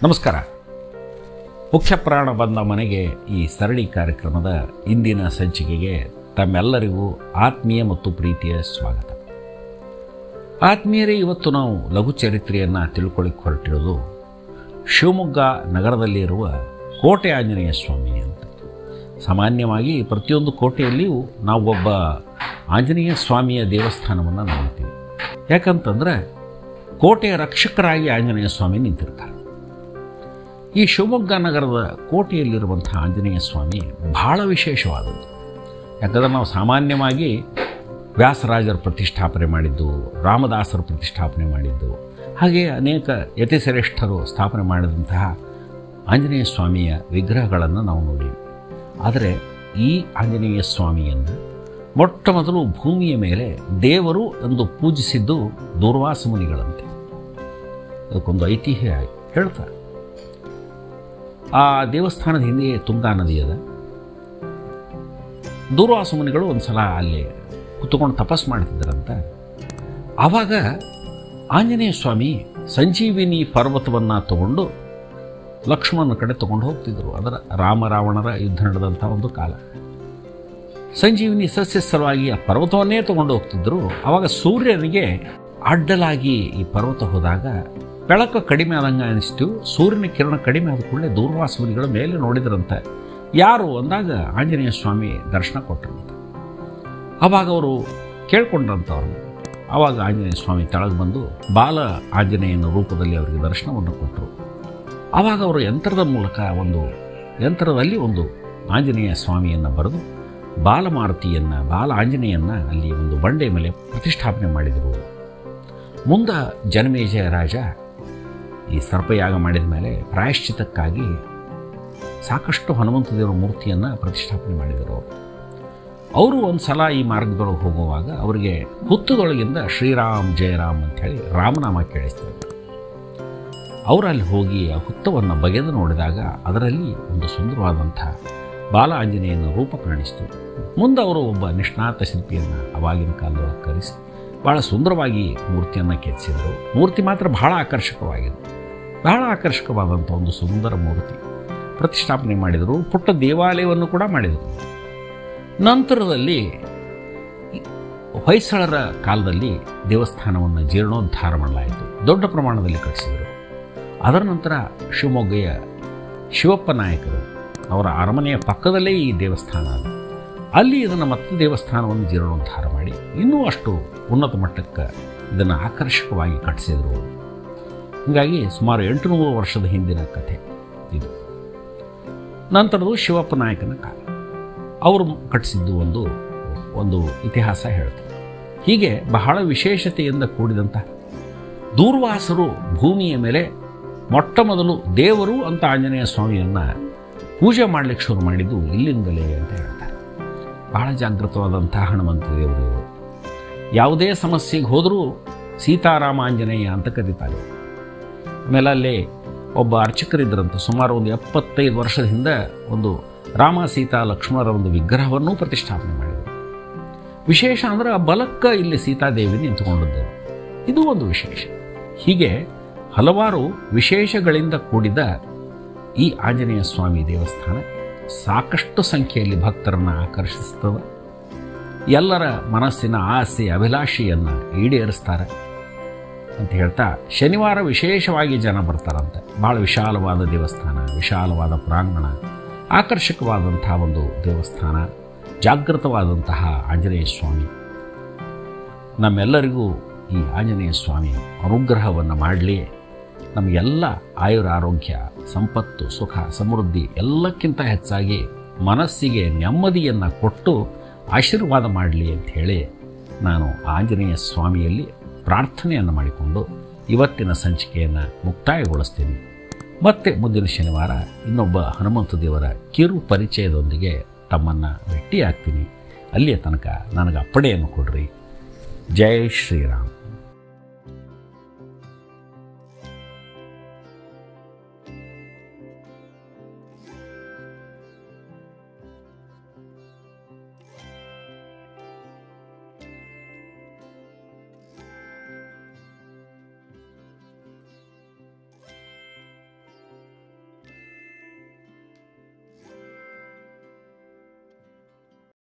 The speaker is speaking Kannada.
ನಮಸ್ಕಾರ ಮುಖ್ಯ ಪ್ರಾಣ ಬಂದ ಮನೆಗೆ ಈ ಸರಣಿ ಕಾರ್ಯಕ್ರಮದ ಇಂದಿನ ಸಂಚಿಕೆಗೆ ತಮ್ಮೆಲ್ಲರಿಗೂ ಆತ್ಮೀಯ ಮತ್ತು ಪ್ರೀತಿಯ ಸ್ವಾಗತ ಆತ್ಮೀಯರೇ ಇವತ್ತು ನಾವು ಲಘು ಚರಿತ್ರೆಯನ್ನು ತಿಳ್ಕೊಳ್ಳಿಕ್ಕೆ ಹೊರಟಿರೋದು ಶಿವಮೊಗ್ಗ ನಗರದಲ್ಲಿರುವ ಕೋಟೆ ಆಂಜನೇಯ ಸ್ವಾಮಿ ಅಂತ ಸಾಮಾನ್ಯವಾಗಿ ಪ್ರತಿಯೊಂದು ಕೋಟೆಯಲ್ಲಿಯೂ ನಾವು ಒಬ್ಬ ಆಂಜನೇಯ ಸ್ವಾಮಿಯ ದೇವಸ್ಥಾನವನ್ನು ನೋಡ್ತೀವಿ ಯಾಕಂತಂದರೆ ಕೋಟೆಯ ರಕ್ಷಕರಾಗಿ ಆಂಜನೇಯ ಸ್ವಾಮಿ ನಿಂತಿರ್ತಾರೆ ಈ ಶಿವಮೊಗ್ಗ ನಗರದ ಕೋಟೆಯಲ್ಲಿರುವಂಥ ಆಂಜನೇಯ ಸ್ವಾಮಿ ಬಹಳ ವಿಶೇಷವಾದದ್ದು ಯಾಕಂದರೆ ನಾವು ಸಾಮಾನ್ಯವಾಗಿ ವ್ಯಾಸರಾಜರು ಪ್ರತಿಷ್ಠಾಪನೆ ಮಾಡಿದ್ದು ರಾಮದಾಸರು ಪ್ರತಿಷ್ಠಾಪನೆ ಮಾಡಿದ್ದು ಹಾಗೆ ಅನೇಕ ಯತಿಶ್ರೇಷ್ಠರು ಸ್ಥಾಪನೆ ಮಾಡಿದಂತಹ ಆಂಜನೇಯ ಸ್ವಾಮಿಯ ವಿಗ್ರಹಗಳನ್ನು ನಾವು ನೋಡೀವಿ ಆದರೆ ಈ ಆಂಜನೇಯ ಸ್ವಾಮಿಯನ್ನು ಮೊಟ್ಟ ಮೊದಲು ಭೂಮಿಯ ಮೇಲೆ ದೇವರು ಎಂದು ಪೂಜಿಸಿದ್ದು ದೂರ್ವಾಸ ಮುನಿಗಳಂತೆ ಅದಕ್ಕೊಂದು ಐತಿಹ್ಯ ಹೇಳ್ತಾರೆ ಆ ದೇವಸ್ಥಾನದ ಹಿಂದೆ ತುಂಗಾ ನದಿ ಅದ ದೂರ್ವಾಸ ಮುನಿಗಳು ಒಂದು ಸಲ ಅಲ್ಲಿ ಕುತ್ಕೊಂಡು ತಪಸ್ ಮಾಡ್ತಿದ್ದರಂತ ಆವಾಗ ಆಂಜನೇಯ ಸ್ವಾಮಿ ಸಂಜೀವಿನಿ ಪರ್ವತವನ್ನು ತಗೊಂಡು ಲಕ್ಷ್ಮಣನ ಕಡೆ ತಗೊಂಡು ಹೋಗ್ತಿದ್ರು ಅದರ ರಾಮ ರಾವಣರ ಯುದ್ಧ ನಡೆದಂಥ ಒಂದು ಕಾಲ ಸಂಜೀವಿನಿ ಸಸ್ಯ ಸಲುವಾಗಿ ಆ ಪರ್ವತವನ್ನೇ ತಗೊಂಡು ಹೋಗ್ತಿದ್ರು ಆವಾಗ ಸೂರ್ಯನಿಗೆ ಅಡ್ಡಲಾಗಿ ಈ ಪರ್ವತ ಹೋದಾಗ ಬೆಳಕು ಕಡಿಮೆ ಆದಂಗೆ ಅನಿಸ್ತು ಸೂರ್ಯನ ಕಿರಣ ಕಡಿಮೆ ಆದ ಕೂಡಲೇ ದೂರ್ವಾಸುನಿಗಳ ಮೇಲೆ ನೋಡಿದ್ರಂತೆ ಯಾರು ಅಂದಾಗ ಆಂಜನೇಯ ಸ್ವಾಮಿ ದರ್ಶನ ಕೊಟ್ಟರಂತೆ ಆವಾಗ ಅವರು ಕೇಳ್ಕೊಂಡ್ರಂಥವ್ರನ್ನ ಆವಾಗ ಆಂಜನೇಯ ಸ್ವಾಮಿ ತೆಳಗೆ ಬಂದು ಬಾಲ ಆಂಜನೇಯನ ರೂಪದಲ್ಲಿ ಅವರಿಗೆ ದರ್ಶನವನ್ನು ಕೊಟ್ಟರು ಆವಾಗ ಅವರು ಯಂತ್ರದ ಮೂಲಕ ಒಂದು ಯಂತ್ರದಲ್ಲಿ ಒಂದು ಆಂಜನೇಯ ಸ್ವಾಮಿಯನ್ನು ಬರೆದು ಬಾಲಮಾರುತಿಯನ್ನು ಬಾಲ ಆಂಜನೇಯನ್ನು ಅಲ್ಲಿ ಒಂದು ಬಂಡೆ ಮೇಲೆ ಪ್ರತಿಷ್ಠಾಪನೆ ಮಾಡಿದರು ಮುಂದೆ ಜನಮೇಜಯ ರಾಜ ಈ ಸರ್ಪಯಾಗ ಮಾಡಿದ ಮೇಲೆ ಪ್ರಾಯಶ್ಚಿತಕ್ಕಾಗಿ ಸಾಕಷ್ಟು ಹನುಮಂತ ದೇವರ ಮೂರ್ತಿಯನ್ನು ಪ್ರತಿಷ್ಠಾಪನೆ ಮಾಡಿದರು ಅವರು ಒಂದು ಸಲ ಈ ಮಾರ್ಗದೊಳಗೆ ಹೋಗುವಾಗ ಅವರಿಗೆ ಹುತ್ತದೊಳಗಿಂದ ಶ್ರೀರಾಮ್ ಜಯರಾಮ್ ಅಂಥೇಳಿ ರಾಮನಾಮ ಕೇಳಿಸ್ತಾರೆ ಅವರು ಅಲ್ಲಿ ಹೋಗಿ ಆ ಹುತ್ತವನ್ನು ಬಗೆದು ನೋಡಿದಾಗ ಅದರಲ್ಲಿ ಒಂದು ಸುಂದರವಾದಂಥ ಬಾಲ ಆಂಜನೇಯನ ರೂಪ ಕಾಣಿಸ್ತು ಮುಂದೆ ಅವರು ಒಬ್ಬ ನಿಷ್ಣಾತ ಶಿಲ್ಪಿಯನ್ನು ಅವಾಗಿನ ಕಾಲದೊಳಗೆ ಕರೆಸಿ ಭಾಳ ಸುಂದರವಾಗಿ ಮೂರ್ತಿಯನ್ನು ಕೆತ್ತಿಸಿದರು ಮೂರ್ತಿ ಮಾತ್ರ ಬಹಳ ಆಕರ್ಷಕವಾಗಿದೆ ಬಹಳ ಆಕರ್ಷಕವಾದಂಥ ಒಂದು ಸುಂದರ ಮೂರ್ತಿ ಪ್ರತಿಷ್ಠಾಪನೆ ಮಾಡಿದರು ಪುಟ್ಟ ದೇವಾಲಯವನ್ನು ಕೂಡ ಮಾಡಿದರು ನಂತರದಲ್ಲಿ ಹೊಯ್ಸಳರ ಕಾಲದಲ್ಲಿ ದೇವಸ್ಥಾನವನ್ನು ಜೀರ್ಣೋದ್ಧಾರ ಮಾಡಲಾಯಿತು ದೊಡ್ಡ ಪ್ರಮಾಣದಲ್ಲಿ ಕಟ್ಟಿಸಿದರು ಅದರ ನಂತರ ಶಿವಮೊಗ್ಗೆಯ ಶಿವಪ್ಪ ನಾಯಕರು ಅವರ ಅರಮನೆಯ ಪಕ್ಕದಲ್ಲೇ ಈ ದೇವಸ್ಥಾನ ಅದು ಅಲ್ಲಿ ಇದನ್ನು ಮತ್ತೆ ದೇವಸ್ಥಾನವನ್ನು ಜೀರ್ಣೋದ್ಧಾರ ಮಾಡಿ ಇನ್ನೂ ಅಷ್ಟು ಉನ್ನತ ಮಟ್ಟಕ್ಕೆ ಇದನ್ನು ಆಕರ್ಷಕವಾಗಿ ಕಟ್ಟಿಸಿದರು ಹೀಗಾಗಿ ಸುಮಾರು ಎಂಟುನೂರು ವರ್ಷದ ಹಿಂದಿನ ಕಥೆ ಇದು ನಂತರದು ಶಿವಪ್ಪ ನಾಯಕನ ಕಾಲ ಅವರು ಕಟ್ಟಿಸಿದ್ದು ಒಂದು ಒಂದು ಇತಿಹಾಸ ಹೇಳ್ತಾರೆ ಹೀಗೆ ಬಹಳ ವಿಶೇಷತೆಯಿಂದ ಕೂಡಿದಂಥ ದೂರ್ವಾಸರು ಭೂಮಿಯ ಮೇಲೆ ಮೊಟ್ಟ ಮೊದಲು ದೇವರು ಅಂತ ಆಂಜನೇಯ ಸ್ವಾಮಿಯನ್ನು ಪೂಜೆ ಮಾಡಲಿಕ್ಕೆ ಶುರು ಮಾಡಿದ್ದು ಇಲ್ಲಿಂದಲೇ ಅಂತ ಹೇಳ್ತಾರೆ ಬಹಳ ಜಾಗೃತವಾದಂಥ ಹನುಮಂತ ದೇವರು ಇವರು ಯಾವುದೇ ಸಮಸ್ಯೆಗೆ ಹೋದರೂ ಸೀತಾರಾಮ ಆಂಜನೇಯ ಅಂತ ಕರೀತಾರೆ ಆಮೇಲೆ ಅಲ್ಲಿ ಒಬ್ಬ ಅರ್ಚಕರಿದ್ದರಂತೆ ಸುಮಾರು ಒಂದು ಎಪ್ಪತ್ತೈದು ವರ್ಷದ ಹಿಂದೆ ಒಂದು ರಾಮ ಸೀತಾ ಲಕ್ಷ್ಮಣರ ಒಂದು ವಿಗ್ರಹವನ್ನು ಪ್ರತಿಷ್ಠಾಪನೆ ಮಾಡಿದರು ವಿಶೇಷ ಅಂದರೆ ಆ ಬಲಕ್ಕ ಇಲ್ಲಿ ಸೀತಾದೇವಿ ನಿಂತುಕೊಂಡದ್ದು ಇದು ಒಂದು ವಿಶೇಷ ಹೀಗೆ ಹಲವಾರು ವಿಶೇಷಗಳಿಂದ ಕೂಡಿದ ಈ ಆಂಜನೇಯ ಸ್ವಾಮಿ ದೇವಸ್ಥಾನ ಸಾಕಷ್ಟು ಸಂಖ್ಯೆಯಲ್ಲಿ ಭಕ್ತರನ್ನು ಆಕರ್ಷಿಸ್ತದೆ ಎಲ್ಲರ ಮನಸ್ಸಿನ ಆಸೆ ಅಭಿಲಾಷೆಯನ್ನು ಈಡೇರಿಸ್ತಾರೆ ಅಂತ ಹೇಳ್ತಾ ಶನಿವಾರ ವಿಶೇಷವಾಗಿ ಜನ ಬರ್ತಾರಂತೆ ಭಾಳ ವಿಶಾಲವಾದ ದೇವಸ್ಥಾನ ವಿಶಾಲವಾದ ಪ್ರಾಂಗಣ ಆಕರ್ಷಕವಾದಂಥ ಒಂದು ದೇವಸ್ಥಾನ ಜಾಗೃತವಾದಂತಹ ಆಂಜನೇಯ ಸ್ವಾಮಿ ನಮ್ಮೆಲ್ಲರಿಗೂ ಈ ಆಂಜನೇಯ ಸ್ವಾಮಿ ಅನುಗ್ರಹವನ್ನು ಮಾಡಲಿ ನಮಗೆಲ್ಲ ಆಯುರ ಆರೋಗ್ಯ ಸಂಪತ್ತು ಸುಖ ಸಮೃದ್ಧಿ ಎಲ್ಲಕ್ಕಿಂತ ಹೆಚ್ಚಾಗಿ ಮನಸ್ಸಿಗೆ ನೆಮ್ಮದಿಯನ್ನು ಕೊಟ್ಟು ಆಶೀರ್ವಾದ ಮಾಡಲಿ ಅಂತ ಹೇಳಿ ನಾನು ಆಂಜನೇಯ ಸ್ವಾಮಿಯಲ್ಲಿ ಪ್ರಾರ್ಥನೆಯನ್ನು ಮಾಡಿಕೊಂಡು ಇವತ್ತಿನ ಸಂಚಿಕೆಯನ್ನು ಮುಕ್ತಾಯಗೊಳಿಸ್ತೀನಿ ಮತ್ತೆ ಮುಂದಿನ ಶನಿವಾರ ಇನ್ನೊಬ್ಬ ಹನುಮಂತ ದೇವರ ಕಿರು ಪರಿಚಯದೊಂದಿಗೆ ತಮ್ಮನ್ನು ಭೇಟಿಯಾಗ್ತೀನಿ ಅಲ್ಲಿಯ ತನಕ ನನಗೆ ಅಪ್ಪಣೆಯನ್ನು ಕೊಡ್ರಿ ಜೈ ಶ್ರೀರಾಮ್